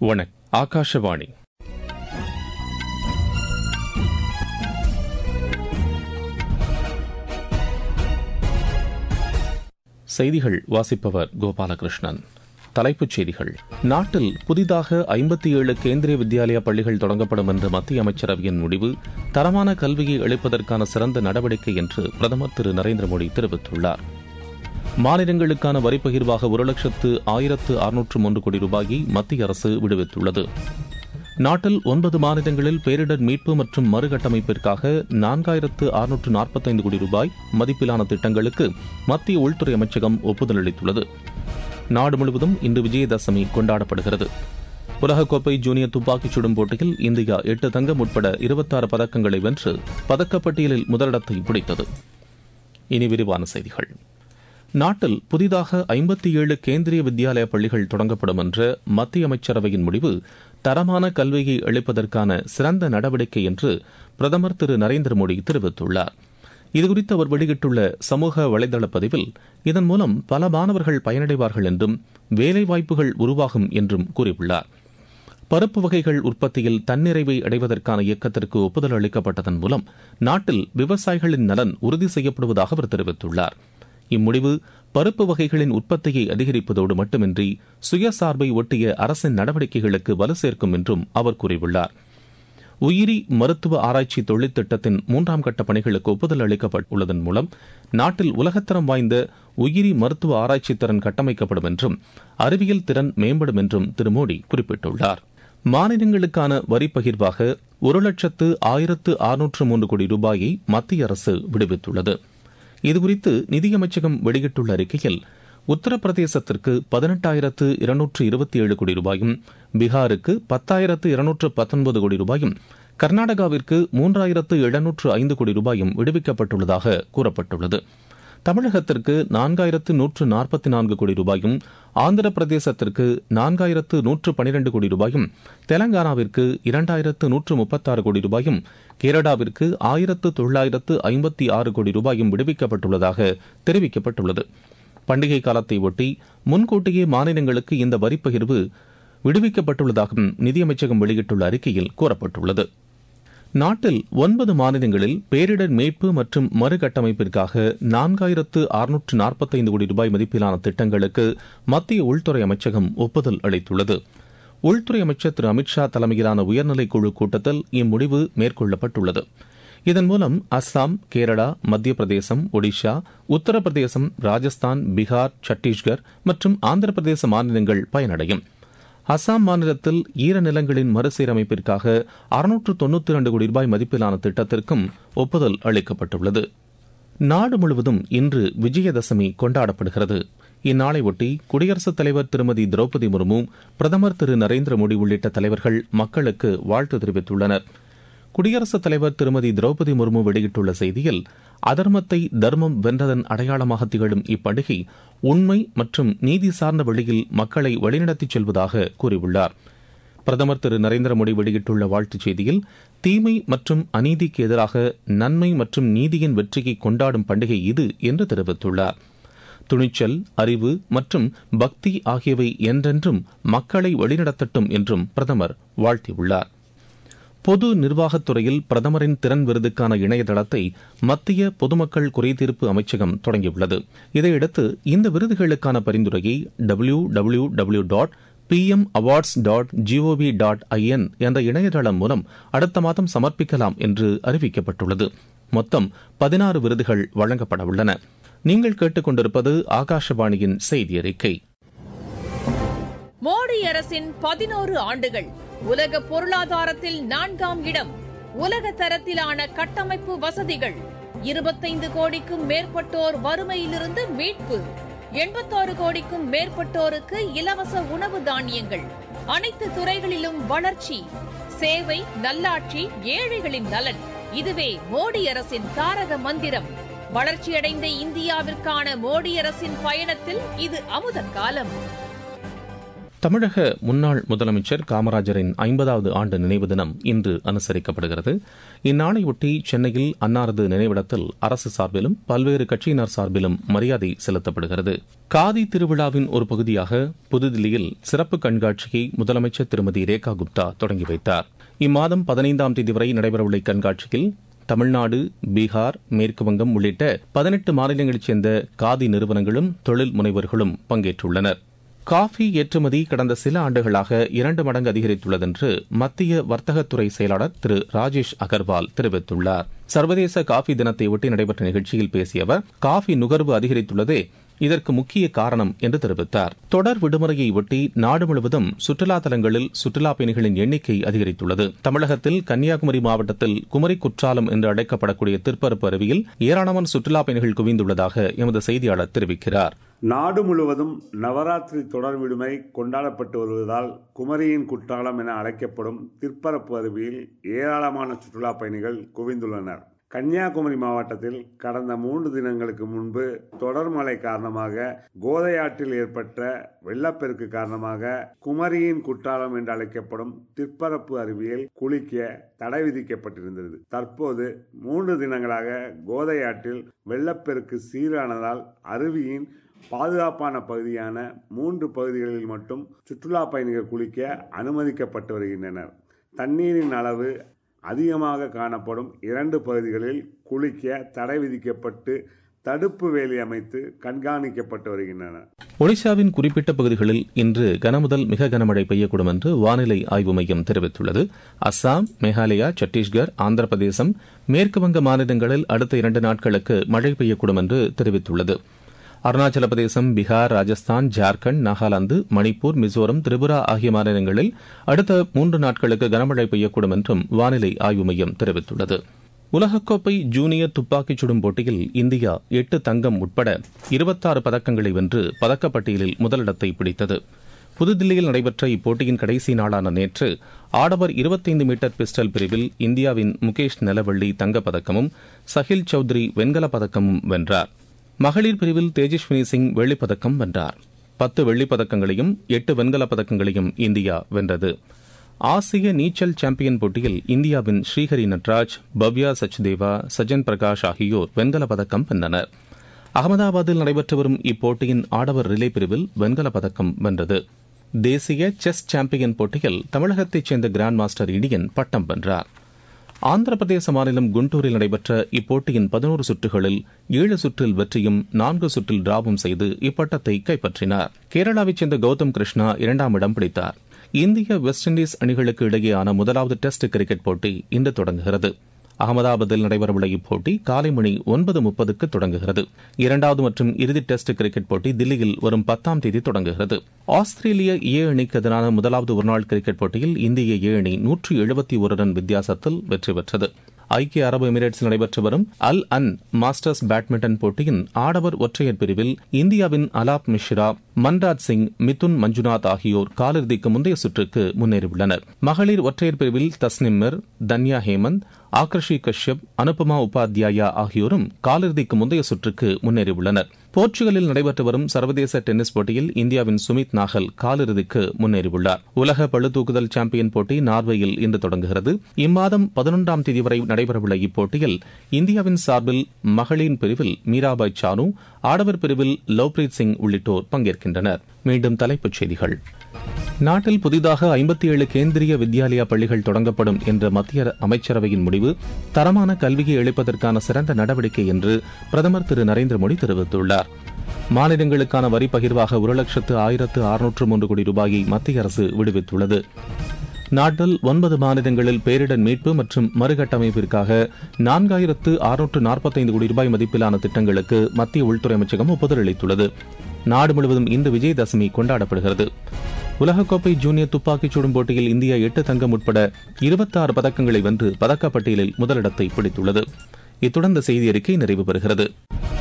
வணக் ஆகாஷவாணி செய்திகள் வாசிப்பவர் கோபாலகிருஷ்ணன் தலைப்புச் செய்திகள் நாட்டில் புதிதாக ஐம்பத்தி ஏழு கேந்திரிய வித்யாலயா பள்ளிகள் தொடங்கப்படும் என்று மத்திய அமைச்சரவையின் முடிவு தரமான கல்வியை அளிப்பதற்கான சிறந்த நடவடிக்கை என்று பிரதமர் திரு நரேந்திர மோடி தெரிவித்துள்ளார் மாநிலங்களுக்கான வரி பகிர்வாக ஒரு லட்சத்து ஆயிரத்து அறுநூற்று மூன்று கோடி ரூபாயை மத்திய அரசு விடுவித்துள்ளது நாட்டில் ஒன்பது மாநிலங்களில் பேரிடர் மீட்பு மற்றும் மறுகட்டமைப்பிற்காக நான்காயிரத்து அறுநூற்று நாற்பத்தைந்து கோடி ரூபாய் மதிப்பிலான திட்டங்களுக்கு மத்திய உள்துறை அமைச்சகம் ஒப்புதல் அளித்துள்ளது நாடு முழுவதும் இன்று விஜயதசமி கொண்டாடப்படுகிறது உலகக்கோப்பை ஜூனியர் துப்பாக்கிச் சுடும் போட்டியில் இந்தியா எட்டு தங்கம் உட்பட இருபத்தாறு பதக்கங்களை வென்று பதக்கப்பட்டியலில் முதலிடத்தை பிடித்தது இனி விரிவான செய்திகள் நாட்டில் புதிதாக ஐம்பத்தி ஏழு கேந்திரிய வித்யாலய பள்ளிகள் தொடங்கப்படும் என்ற மத்திய அமைச்சரவையின் முடிவு தரமான கல்வியை அளிப்பதற்கான சிறந்த நடவடிக்கை என்று பிரதமர் திரு நரேந்திர மோடி தெரிவித்துள்ளார் இதுகுறித்து அவர் வெளியிட்டுள்ள சமூக வலைதள பதிவில் இதன் மூலம் பல மாணவர்கள் பயனடைவார்கள் என்றும் வேலைவாய்ப்புகள் உருவாகும் என்றும் கூறியுள்ளார் பருப்பு வகைகள் உற்பத்தியில் தன்னிறைவை அடைவதற்கான இயக்கத்திற்கு ஒப்புதல் அளிக்கப்பட்டதன் மூலம் நாட்டில் விவசாயிகளின் நலன் உறுதி செய்யப்படுவதாக அவர் தெரிவித்துள்ளார் இம்முடிவு பருப்பு வகைகளின் உற்பத்தியை அதிகரிப்பதோடு மட்டுமின்றி சுயசார்பை ஒட்டிய அரசின் நடவடிக்கைகளுக்கு வலு சேர்க்கும் என்றும் அவர் கூறியுள்ளார் உயிரி மருத்துவ ஆராய்ச்சி தொழில் திட்டத்தின் மூன்றாம் கட்ட பணிகளுக்கு ஒப்புதல் அளிக்கப்பட்டுள்ளதன் மூலம் நாட்டில் உலகத்தரம் வாய்ந்த உயிரி மருத்துவ ஆராய்ச்சி திறன் கட்டமைக்கப்படும் என்றும் அறிவியல் திறன் மேம்படும் என்றும் திரு மோடி குறிப்பிட்டுள்ளார் மாநிலங்களுக்கான வரி பகிர்வாக ஒரு லட்சத்து ஆயிரத்து அறுநூற்று மூன்று கோடி ரூபாயை மத்திய அரசு விடுவித்துள்ளது இதுகுறித்து நிதியமைச்சகம் வெளியிட்டுள்ள அறிக்கையில் உத்தரப்பிரதேசத்திற்கு பதினெட்டாயிரத்து இருநூற்று இருபத்தி ஏழு கோடி ரூபாயும் பீகாருக்கு பத்தாயிரத்து இருநூற்று பத்தொன்பது கோடி ரூபாயும் கர்நாடகாவிற்கு மூன்றாயிரத்து எழுநூற்று ஐந்து கோடி ரூபாயும் விடுவிக்கப்பட்டுள்ளதாக கூறப்பட்டுள்ளது தமிழகத்திற்கு நான்காயிரத்து நூற்று நாற்பத்தி நான்கு கோடி ரூபாயும் ஆந்திர பிரதேசத்திற்கு நான்காயிரத்து நூற்று பனிரெண்டு கோடி ரூபாயும் தெலங்கானாவிற்கு இரண்டாயிரத்து நூற்று முப்பத்தாறு கோடி ரூபாயும் கேரளாவிற்கு ஆயிரத்து தொள்ளாயிரத்து ஐம்பத்தி ஆறு கோடி ரூபாயும் விடுவிக்கப்பட்டுள்ளதாக தெரிவிக்கப்பட்டுள்ளது பண்டிகை காலத்தை ஒட்டி முன்கூட்டியே மாநிலங்களுக்கு இந்த வரிப்பகிர்வு விடுவிக்கப்பட்டுள்ளதாகவும் நிதியமைச்சகம் வெளியிட்டுள்ள அறிக்கையில் கூறப்பட்டுள்ளது நாட்டில் ஒன்பது மாநிலங்களில் பேரிடர் மீட்பு மற்றும் மறுகட்டமைப்பிற்காக நான்காயிரத்து அறுநூற்று நாற்பத்தைந்து கோடி ரூபாய் மதிப்பிலான திட்டங்களுக்கு மத்திய உள்துறை அமைச்சகம் ஒப்புதல் அளித்துள்ளது உள்துறை அமைச்சர் திரு அமித்ஷா தலைமையிலான உயர்நிலைக் குழு கூட்டத்தில் இம்முடிவு மேற்கொள்ளப்பட்டுள்ளது இதன் மூலம் அஸ்ஸாம் கேரளா மத்திய பிரதேசம் ஒடிஷா உத்தரப்பிரதேசம் ராஜஸ்தான் பீகார் சத்தீஸ்கர் மற்றும் ஆந்திர பிரதேச மாநிலங்கள் பயனடையும் அசாம் மாநிலத்தில் ஈரநிலங்களின் மறுசீரமைப்பிற்காக அறுநூற்று தொன்னூத்தி இரண்டு கோடி ரூபாய் மதிப்பிலான திட்டத்திற்கும் ஒப்புதல் அளிக்கப்பட்டுள்ளது நாடு முழுவதும் இன்று விஜயதசமி கொண்டாடப்படுகிறது இந்நாளையொட்டி குடியரசுத் தலைவர் திருமதி திரௌபதி முர்மு பிரதமர் திரு நரேந்திர மோடி உள்ளிட்ட தலைவர்கள் மக்களுக்கு வாழ்த்து தெரிவித்துள்ளனர் குடியரசுத் தலைவர் திருமதி திரௌபதி முர்மு வெளியிட்டுள்ள செய்தியில் அதர்மத்தை தர்மம் வென்றதன் அடையாளமாக திகழும் இப்பண்டிகை உண்மை மற்றும் நீதி சார்ந்த வழியில் மக்களை வழிநடத்திச் செல்வதாக கூறியுள்ளார் பிரதமர் திரு நரேந்திர மோடி வெளியிட்டுள்ள வாழ்த்துச் செய்தியில் தீமை மற்றும் அநீதிக்கு எதிராக நன்மை மற்றும் நீதியின் வெற்றியை கொண்டாடும் பண்டிகை இது என்று தெரிவித்துள்ளார் துணிச்சல் அறிவு மற்றும் பக்தி ஆகியவை என்றென்றும் மக்களை வழிநடத்தட்டும் என்றும் பிரதமர் வாழ்த்தியுள்ளார் பொது நிர்வாகத்துறையில் பிரதமரின் திறன் விருதுக்கான இணையதளத்தை மத்திய பொதுமக்கள் குறைதீர்ப்பு அமைச்சகம் தொடங்கியுள்ளது இதையடுத்து இந்த விருதுகளுக்கான பரிந்துரையை W W W dot P M awards dot G O V dot I N என்ற இணையதளம் மூலம் அடுத்த மாதம் சமர்ப்பிக்கலாம் என்று அறிவிக்கப்பட்டுள்ளது மொத்தம் பதினாறு விருதுகள் வழங்கப்பட உள்ளன நீங்கள் கேட்டுக்கொண்டிருப்பது ஆகாஷவாணியின் செய்தி அறிக்கை மோடி அரசின் பதினோரு ஆண்டுகள் உலக பொருளாதாரத்தில் நான்காம் இடம் உலக தரத்திலான கட்டமைப்பு வசதிகள் இருபத்தைந்து கோடிக்கும் மேற்பட்டோர் வறுமையிலிருந்து மீட்பு எண்பத்தாறு கோடிக்கும் மேற்பட்டோருக்கு இலவச உணவு தானியங்கள் அனைத்து துறைகளிலும் வளர்ச்சி சேவை நல்லாட்சி ஏழைகளின் நலன் இதுவே மோடி அரசின் தாரக மந்திரம் வளர்ச்சியடைந்த இந்தியாவிற்கான மோடி அரசின் பயணத்தில் இது அமுத காலம் தமிழக முன்னாள் முதலமைச்சர் காமராஜரின் ஐம்பதாவது ஆண்டு நினைவு தினம் இன்று அனுசரிக்கப்படுகிறது இந்நாளையொட்டி சென்னையில் அன்னாரது நினைவிடத்தில் அரசு சார்பிலும் பல்வேறு கட்சியினர் சார்பிலும் மரியாதை செலுத்தப்படுகிறது காதி திருவிழாவின் ஒரு பகுதியாக புதுதில்லியில் சிறப்பு கண்காட்சியை முதலமைச்சர் திருமதி ரேகா குப்தா தொடங்கி வைத்தார் இம்மாதம் பதினைந்தாம் தேதி வரை நடைபெறவுள்ள இக்கண்காட்சியில் தமிழ்நாடு பீகார் மேற்குவங்கம் உள்ளிட்ட பதினெட்டு மாநிலங்களைச் சேர்ந்த காதி நிறுவனங்களும் தொழில் முனைவர்களும் பங்கேற்றுள்ளனர் காஃபி ஏற்றுமதி கடந்த சில ஆண்டுகளாக இரண்டு மடங்கு அதிகரித்துள்ளதென்று மத்திய வர்த்தகத்துறை செயலாளர் திரு ராஜேஷ் அகர்வால் தெரிவித்துள்ளார் சர்வதேச காஃபி தினத்தையொட்டி நடைபெற்ற நிகழ்ச்சியில் பேசிய அவர் காஃபி நுகர்வு அதிகரித்துள்ளதே இதற்கு முக்கிய காரணம் என்று தெரிவித்தார் தொடர் விடுமுறையை ஒட்டி நாடு முழுவதும் சுற்றுலா தலங்களில் சுற்றுலா பயணிகளின் எண்ணிக்கை அதிகரித்துள்ளது தமிழகத்தில் கன்னியாகுமரி மாவட்டத்தில் குமரி குற்றாலம் என்று அழைக்கப்படக்கூடிய திருப்பரப்பு அருவியில் ஏராளமான சுற்றுலா பயணிகள் குவிந்துள்ளதாக எமது செய்தியாளர் தெரிவிக்கிறார் நாடு முழுவதும் நவராத்திரி தொடர் விடுமுறை கொண்டாடப்பட்டு வருவதால் குமரியின் குற்றாலம் என அழைக்கப்படும் திருப்பரப்பு அருவியில் ஏராளமான சுற்றுலா பயணிகள் குவிந்துள்ளனர் கன்னியாகுமரி மாவட்டத்தில் கடந்த மூன்று தினங்களுக்கு முன்பு தொடர் மழை காரணமாக கோதையாற்றில் ஏற்பட்ட வெள்ளப்பெருக்கு காரணமாக குமரியின் குற்றாலம் என்று அழைக்கப்படும் திருப்பரப்பு அருவியில் குளிக்க தடை விதிக்கப்பட்டிருந்தது தற்போது மூன்று தினங்களாக கோதையாற்றில் வெள்ளப்பெருக்கு சீரானதால் அருவியின் பாதுகாப்பான பகுதியான மூன்று பகுதிகளில் மட்டும் சுற்றுலா பயணிகள் குளிக்க அனுமதிக்கப்பட்டு வருகின்றனர் தண்ணீரின் அளவு அதிகமாக காணப்படும் இரண்டு பகுதிகளில் குளிக்க தடை விதிக்கப்பட்டு தடுப்பு வேலி அமைத்து கண்காணிக்கப்பட்டு வருகின்றன ஒடிசாவின் குறிப்பிட்ட பகுதிகளில் இன்று கனமுதல் மிக கனமழை பெய்யக்கூடும் என்று வானிலை ஆய்வு மையம் தெரிவித்துள்ளது அஸ்ஸாம் மேகாலயா சத்தீஸ்கர் ஆந்திர பிரதேசம் மேற்குவங்க மாநிலங்களில் அடுத்த இரண்டு நாட்களுக்கு மழை பெய்யக்கூடும் என்று தெரிவித்துள்ளது அருணாச்சல பிரதேசம் பீகார் ராஜஸ்தான் ஜார்க்கண்ட் நாகாலாந்து மணிப்பூர் மிசோரம் திரிபுரா ஆகிய மாநிலங்களில் அடுத்த மூன்று நாட்களுக்கு கனமழை பெய்யக்கூடும் என்றும் வானிலை ஆய்வு மையம் தெரிவித்துள்ளது உலகக்கோப்பை ஜூனியர் துப்பாக்கிச் சுடும் போட்டியில் இந்தியா எட்டு தங்கம் உட்பட இருபத்தாறு பதக்கங்களை வென்று பதக்கப்பட்டியலில் முதலிடத்தை பிடித்தது புதுதில்லியில் நடைபெற்ற இப்போட்டியின் கடைசி நாளான நேற்று ஆடவர் இருபத்தைந்து மீட்டர் பிஸ்டல் பிரிவில் இந்தியாவின் முகேஷ் நிலவள்ளி தங்கப்பதக்கமும் சஹில் சௌத்ரி வெண்கலப் பதக்கமும் வென்றார் மகளிர் பிரிவில் தேஜஸ்வினி சிங் வெள்ளிப்பதக்கம் வென்றார் பத்து வெள்ளிப் பதக்கங்களையும் எட்டு வெண்கலப் பதக்கங்களையும் இந்தியா வென்றது ஆசிய நீச்சல் சாம்பியன் போட்டியில் இந்தியாவின் ஸ்ரீஹரி நட்ராஜ் பவ்யா சச்தேவா சஜன் பிரகாஷ் ஆகியோர் வெண்கலப் பதக்கம் வென்றனர் அகமதாபாத்தில் நடைபெற்று வரும் இப்போட்டியின் ஆடவர் ரிலே பிரிவில் வெண்கலப் பதக்கம் வென்றது தேசிய செஸ் சாம்பியன் போட்டியில் தமிழகத்தைச் சேர்ந்த கிராண்ட் மாஸ்டர் இடியன் பட்டம் வென்றார் ஆந்திர பிரதேச மாநிலம் குண்டூரில் நடைபெற்ற இப்போட்டியின் பதினோரு சுற்றுகளில் ஏழு சுற்றில் வெற்றியும் நான்கு சுற்றில் டிராவும் செய்து இப்பட்டத்தை கைப்பற்றினார் கேரளாவைச் சேர்ந்த கௌதம் கிருஷ்ணா இரண்டாம் இடம் பிடித்தார் இந்திய வெஸ்ட் இண்டீஸ் அணிகளுக்கு இடையேயான முதலாவது டெஸ்ட் கிரிக்கெட் போட்டி இன்று தொடங்குகிறது அகமதாபாத்தில் நடைபெறவுள்ள இப்போட்டி காலை மணி ஒன்பது முப்பதுக்கு தொடங்குகிறது இரண்டாவது மற்றும் இறுதி டெஸ்ட் கிரிக்கெட் போட்டி தில்லியில் வரும் பத்தாம் தேதி தொடங்குகிறது ஆஸ்திரேலிய ஏ அணிக்கு எதிரான முதலாவது ஒருநாள் கிரிக்கெட் போட்டியில் இந்திய ஏ அணி நூற்றி எழுபத்தி ஒரு ரன் வித்தியாசத்தில் வெற்றி பெற்றது ஐக்கிய அரபு எமிரேட்ஸில் நடைபெற்று வரும் அல் அன் மாஸ்டர்ஸ் பேட்மிண்டன் போட்டியின் ஆடவர் ஒற்றையர் பிரிவில் இந்தியாவின் அலாப் மிஸ்ரா மன்ராஜ் சிங் மிதுன் மஞ்சுநாத் ஆகியோர் காலிறுதிக்கு முந்தைய சுற்றுக்கு முன்னேறியுள்ளனர் மகளிர் ஒற்றையர் பிரிவில் தஸ்னிம் மிர் தன்யா ஹேமந்த் ஆக்ரஷி கஷ்யப் அனுபமா உபாத்யாயா ஆகியோரும் காலிறுதிக்கு முந்தைய சுற்றுக்கு முன்னேறியுள்ளனர் போர்ச்சுகலில் நடைபெற்று வரும் சர்வதேச டென்னிஸ் போட்டியில் இந்தியாவின் சுமித் நாகல் காலிறுதிக்கு முன்னேறியுள்ளார் உலக பளுதூக்குதல் சாம்பியன் போட்டி நார்வேயில் இன்று தொடங்குகிறது இம்மாதம் பதினொன்றாம் தேதி வரை நடைபெறவுள்ள இப்போட்டியில் இந்தியாவின் சார்பில் மகளிர் பிரிவில் மீராபாய் சானு ஆடவர் பிரிவில் லவ்பிரீத் சிங் உள்ளிட்டோர் பங்கேற்கின்றனர் மீண்டும் தலைப்புச் செய்திகள் நாட்டில் புதிதாக ஐம்பத்தி ஏழு கேந்திரிய வித்யாலயா பள்ளிகள் தொடங்கப்படும் என்ற மத்திய அமைச்சரவையின் முடிவு தரமான கல்வியை அளிப்பதற்கான சிறந்த நடவடிக்கை என்று பிரதமர் திரு நரேந்திர மோடி தெரிவித்துள்ளார் மாநிலங்களுக்கான வரி பகிர்வாக ஒரு லட்சத்து ஆயிரத்து அறுநூற்று மூன்று கோடி ரூபாயை மத்திய அரசு விடுவித்துள்ளது நாட்டில் ஒன்பது மாநிலங்களில் பேரிடர் மீட்பு மற்றும் மறுகட்டமைப்பிற்காக நான்காயிரத்து அறுநூற்று நாற்பத்தைந்து கோடி ரூபாய் மதிப்பிலான திட்டங்களுக்கு மத்திய உள்துறை அமைச்சகம் ஒப்புதல் அளித்துள்ளது நாடு முழுவதும் இன்று விஜயதசமி கொண்டாடப்படுகிறது உலகக்கோப்பை ஜூனியர் துப்பாக்கிச் சுடும் போட்டியில் இந்தியா எட்டு தங்கம் உட்பட இருபத்தாறு பதக்கங்களை வென்று பதக்கப்பட்டியலில் முதலிடத்தை பிடித்துள்ளது இத்துடன் இந்த செய்தி அறிக்கை நிறைவு பெறுகிறது